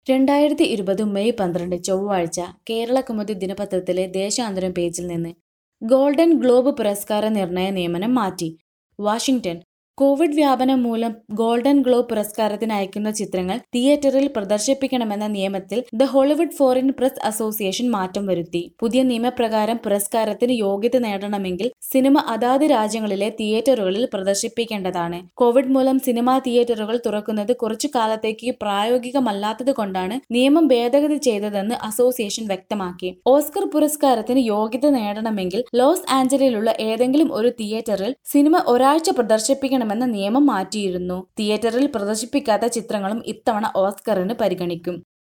രണ്ടായിരത്തി ഇരുപത് മെയ് പന്ത്രണ്ട് ചൊവ്വാഴ്ച കേരള കൗമുദി ദിനപത്രത്തിലെ ദേശാന്തരം പേജിൽ നിന്ന് ഗോൾഡൻ ഗ്ലോബ് പുരസ്കാര നിർണയ നിയമനം മാറ്റി വാഷിംഗ്ടൺ കോവിഡ് വ്യാപനം മൂലം ഗോൾഡൻ ഗ്ലോബ് പുരസ്കാരത്തിന് അയക്കുന്ന ചിത്രങ്ങൾ തിയേറ്ററിൽ പ്രദർശിപ്പിക്കണമെന്ന നിയമത്തിൽ the Hollywood Foreign Press Association മാറ്റം വരുത്തി പുതിയ നിയമപ്രകാരം പുരസ്കാരത്തിന് യോഗ്യത നേടണമെങ്കിൽ സിനിമ അതാത് രാജ്യങ്ങളിലെ തിയേറ്ററുകളിൽ പ്രദർശിപ്പിക്കേണ്ടതാണ് കോവിഡ് മൂലം സിനിമാ തിയേറ്ററുകൾ തുറക്കുന്നത് കുറച്ചു കാലത്തേക്ക് പ്രായോഗികമല്ലാത്തത് കൊണ്ടാണ് നിയമം ഭേദഗതി ചെയ്തതെന്ന് അസോസിയേഷൻ വ്യക്തമാക്കി ഓസ്കർ പുരസ്കാരത്തിന് യോഗ്യത നേടണമെങ്കിൽ ലോസ് ആഞ്ചലിലുള്ള ഏതെങ്കിലും ഒരു തിയേറ്ററിൽ സിനിമ ഒരാഴ്ച പ്രദർശിപ്പിക്കണമെന്ന നിയമം മാറ്റിയിരുന്നു തിയേറ്ററിൽ പ്രദർശിപ്പിക്കാത്ത ചിത്രങ്ങളും ഇത്തവണ ഓസ്കറിന് പരിഗണിക്കും